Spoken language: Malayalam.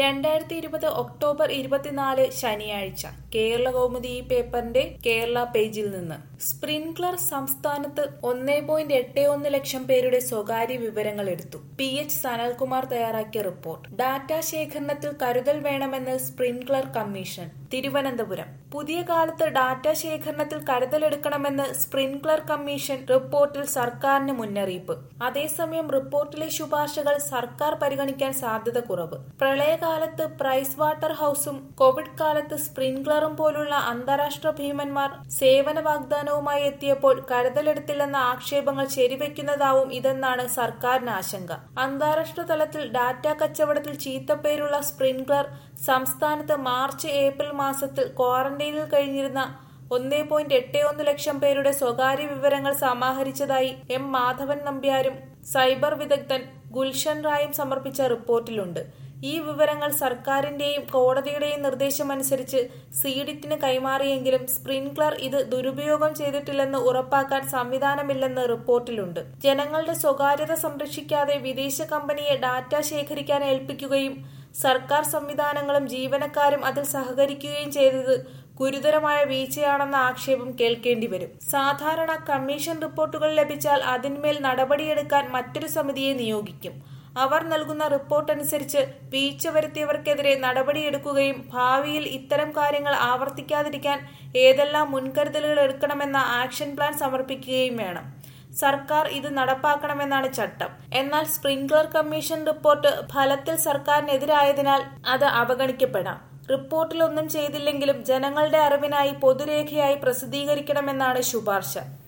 രണ്ടായിരത്തി ഇരുപത് ഒക്ടോബർ ഇരുപത്തിനാല് ശനിയാഴ്ച കേരള കൗമുദി ഈ പേപ്പറിന്റെ കേരള പേജിൽ നിന്ന് സ്പ്രിൻക്ലർ സംസ്ഥാനത്ത് ഒന്നേ പോയിന്റ് എട്ട് ഒന്ന് ലക്ഷം പേരുടെ സ്വകാര്യ വിവരങ്ങൾ എടുത്തു പി എച്ച് സനൽകുമാർ തയ്യാറാക്കിയ റിപ്പോർട്ട് ഡാറ്റ ശേഖരണത്തിൽ കരുതൽ വേണമെന്ന് സ്പ്രിൻക്ലർ കമ്മീഷൻ തിരുവനന്തപുരം പുതിയ കാലത്ത് ഡാറ്റ ശേഖരണത്തിൽ കരുതലെടുക്കണമെന്ന് സ്പ്രിൻക്ലർ കമ്മീഷൻ റിപ്പോർട്ടിൽ സർക്കാരിന് മുന്നറിയിപ്പ് അതേസമയം റിപ്പോർട്ടിലെ ശുപാർശകൾ സർക്കാർ പരിഗണിക്കാൻ സാധ്യത കുറവ് പ്രളയകാലത്ത് പ്രൈസ് വാട്ടർ ഹൌസും കോവിഡ് കാലത്ത് സ്പ്രിൻക്ലറും പോലുള്ള അന്താരാഷ്ട്ര ഭീമന്മാർ സേവന വാഗ്ദാനവുമായി എത്തിയപ്പോൾ കരുതലെടുത്തില്ലെന്ന ആക്ഷേപങ്ങൾ ശരിവെക്കുന്നതാവും ഇതെന്നാണ് സർക്കാരിന് ആശങ്ക അന്താരാഷ്ട്ര തലത്തിൽ ഡാറ്റ കച്ചവടത്തിൽ ചീത്തപ്പേരുള്ള സ്പ്രിൻക്ലർ സംസ്ഥാനത്ത് മാർച്ച് ഏപ്രിൽ മാസത്തിൽ ക്വാറന്റൈനിൽ കഴിഞ്ഞിരുന്ന ഒന്നേ പോയിന്റ് എട്ട് ഒന്ന് ലക്ഷം പേരുടെ സ്വകാര്യ വിവരങ്ങൾ സമാഹരിച്ചതായി എം മാധവൻ നമ്പ്യാരും സൈബർ വിദഗ്ധൻ ഗുൽഷൻ റായും സമർപ്പിച്ച റിപ്പോർട്ടിലുണ്ട് ഈ വിവരങ്ങൾ സർക്കാരിന്റെയും കോടതിയുടെയും നിർദ്ദേശമനുസരിച്ച് സീഡിറ്റിന് കൈമാറിയെങ്കിലും സ്പ്രിൻക്ലർ ഇത് ദുരുപയോഗം ചെയ്തിട്ടില്ലെന്ന് ഉറപ്പാക്കാൻ സംവിധാനമില്ലെന്ന് റിപ്പോർട്ടിലുണ്ട് ജനങ്ങളുടെ സ്വകാര്യത സംരക്ഷിക്കാതെ വിദേശ കമ്പനിയെ ഡാറ്റ ശേഖരിക്കാൻ ഏൽപ്പിക്കുകയും സർക്കാർ സംവിധാനങ്ങളും ജീവനക്കാരും അതിൽ സഹകരിക്കുകയും ചെയ്തത് ഗുരുതരമായ വീഴ്ചയാണെന്ന ആക്ഷേപം കേൾക്കേണ്ടി വരും സാധാരണ കമ്മീഷൻ റിപ്പോർട്ടുകൾ ലഭിച്ചാൽ അതിന്മേൽ നടപടിയെടുക്കാൻ മറ്റൊരു സമിതിയെ നിയോഗിക്കും അവർ നൽകുന്ന റിപ്പോർട്ട് അനുസരിച്ച് വീഴ്ച വരുത്തിയവർക്കെതിരെ നടപടിയെടുക്കുകയും ഭാവിയിൽ ഇത്തരം കാര്യങ്ങൾ ആവർത്തിക്കാതിരിക്കാൻ ഏതെല്ലാം മുൻകരുതലുകൾ എടുക്കണമെന്ന ആക്ഷൻ പ്ലാൻ സമർപ്പിക്കുകയും വേണം സർക്കാർ ഇത് നടപ്പാക്കണമെന്നാണ് ചട്ടം എന്നാൽ സ്പ്രിംഗ്ലർ കമ്മീഷൻ റിപ്പോർട്ട് ഫലത്തിൽ സർക്കാരിനെതിരായതിനാൽ അത് അവഗണിക്കപ്പെടാം റിപ്പോർട്ടിലൊന്നും ചെയ്തില്ലെങ്കിലും ജനങ്ങളുടെ അറിവിനായി പൊതുരേഖയായി പ്രസിദ്ധീകരിക്കണമെന്നാണ് ശുപാർശ